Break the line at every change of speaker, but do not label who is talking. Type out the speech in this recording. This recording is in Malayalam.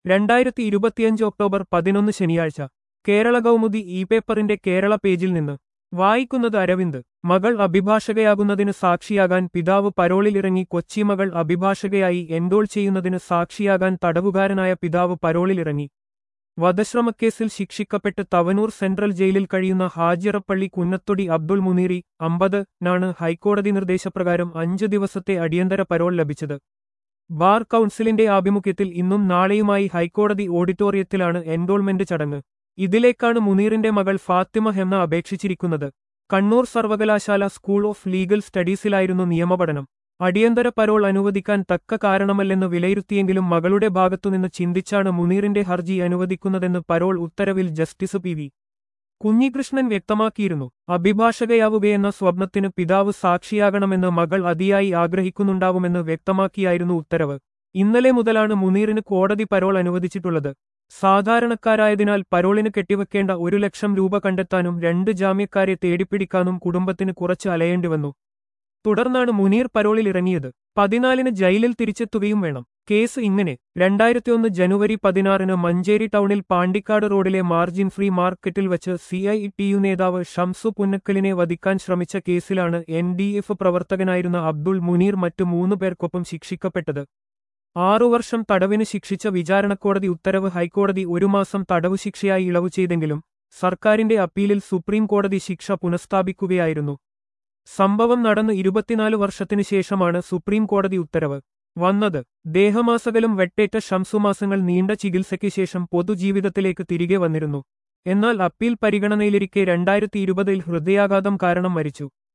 രണ്ടായിരത്തി ഇരുപത്തിയഞ്ച് ഒക്ടോബർ പതിനൊന്ന് ശനിയാഴ്ച കേരള കൗമുദി ഇ പേപ്പറിന്റെ കേരള പേജിൽ നിന്ന് വായിക്കുന്നത് അരവിന്ദ് മകൾ അഭിഭാഷകയാകുന്നതിന് സാക്ഷിയാകാൻ പിതാവ് പരോളിലിറങ്ങി കൊച്ചി മകൾ അഭിഭാഷകയായി എൻറോൾ ചെയ്യുന്നതിന് സാക്ഷിയാകാൻ തടവുകാരനായ പിതാവ് പരോളിലിറങ്ങി വധശ്രമക്കേസിൽ ശിക്ഷിക്കപ്പെട്ട് തവനൂർ സെൻട്രൽ ജയിലിൽ കഴിയുന്ന ഹാജിറപ്പള്ളി കുന്നത്തൊടി അബ്ദുൾ മുനീറി അമ്പത് നാണ് ഹൈക്കോടതി നിർദ്ദേശപ്രകാരം അഞ്ചു ദിവസത്തെ അടിയന്തര പരോൾ ലഭിച്ചത് ബാർ കൗൺസിലിന്റെ ആഭിമുഖ്യത്തിൽ ഇന്നും നാളെയുമായി ഹൈക്കോടതി ഓഡിറ്റോറിയത്തിലാണ് എൻറോൾമെന്റ് ചടങ്ങ് ഇതിലേക്കാണ് മുനീറിന്റെ മകൾ ഫാത്തിമ ഹെന്ന അപേക്ഷിച്ചിരിക്കുന്നത് കണ്ണൂർ സർവകലാശാല സ്കൂൾ ഓഫ് ലീഗൽ സ്റ്റഡീസിലായിരുന്നു നിയമപഠനം അടിയന്തര പരോൾ അനുവദിക്കാൻ തക്ക കാരണമല്ലെന്ന് വിലയിരുത്തിയെങ്കിലും മകളുടെ ഭാഗത്തുനിന്ന് ചിന്തിച്ചാണ് മുനീറിന്റെ ഹർജി അനുവദിക്കുന്നതെന്ന് പരോൾ ഉത്തരവിൽ ജസ്റ്റിസ് പി വി കുഞ്ഞികൃഷ്ണൻ വ്യക്തമാക്കിയിരുന്നു അഭിഭാഷകയാവുകയെന്ന സ്വപ്നത്തിന് പിതാവ് സാക്ഷിയാകണമെന്ന് മകൾ അതിയായി ആഗ്രഹിക്കുന്നുണ്ടാവുമെന്ന് വ്യക്തമാക്കിയായിരുന്നു ഉത്തരവ് ഇന്നലെ മുതലാണ് മുനീറിന് കോടതി പരോൾ അനുവദിച്ചിട്ടുള്ളത് സാധാരണക്കാരായതിനാൽ പരോളിന് കെട്ടിവെക്കേണ്ട ഒരു ലക്ഷം രൂപ കണ്ടെത്താനും രണ്ട് ജാമ്യക്കാരെ തേടിപ്പിടിക്കാനും കുടുംബത്തിന് കുറച്ച് അലയേണ്ടിവന്നു തുടർന്നാണ് മുനീർ പരോളിൽ ഇറങ്ങിയത് പതിനാലിന് ജയിലിൽ തിരിച്ചെത്തുകയും വേണം കേസ് ഇങ്ങനെ രണ്ടായിരത്തിയൊന്ന് ജനുവരി പതിനാറിന് മഞ്ചേരി ടൗണിൽ പാണ്ടിക്കാട് റോഡിലെ മാർജിൻ ഫ്രീ മാർക്കറ്റിൽ വച്ച് സി ഐ ടി യു നേതാവ് ഷംസു പുന്നക്കലിനെ വധിക്കാൻ ശ്രമിച്ച കേസിലാണ് എൻ ഡി എഫ് പ്രവർത്തകനായിരുന്ന അബ്ദുൾ മുനീർ മറ്റു മൂന്നു പേർക്കൊപ്പം ശിക്ഷിക്കപ്പെട്ടത് ആറു വർഷം തടവിന് ശിക്ഷിച്ച വിചാരണക്കോടതി ഉത്തരവ് ഹൈക്കോടതി ഒരു മാസം തടവു ശിക്ഷയായി ഇളവ് ചെയ്തെങ്കിലും സർക്കാരിന്റെ അപ്പീലിൽ സുപ്രീം കോടതി ശിക്ഷ പുനഃസ്ഥാപിക്കുകയായിരുന്നു സംഭവം നടന്ന് ഇരുപത്തിനാല് വർഷത്തിനു ശേഷമാണ് സുപ്രീം കോടതി ഉത്തരവ് വന്നത് ദേഹമാസകലും വെട്ടേറ്റ ഷംസുമാസങ്ങൾ നീണ്ട ചികിത്സയ്ക്ക് ശേഷം പൊതുജീവിതത്തിലേക്ക് തിരികെ വന്നിരുന്നു എന്നാൽ അപ്പീൽ പരിഗണനയിലിരിക്കെ രണ്ടായിരത്തി ഇരുപതിൽ ഹൃദയാഘാതം കാരണം മരിച്ചു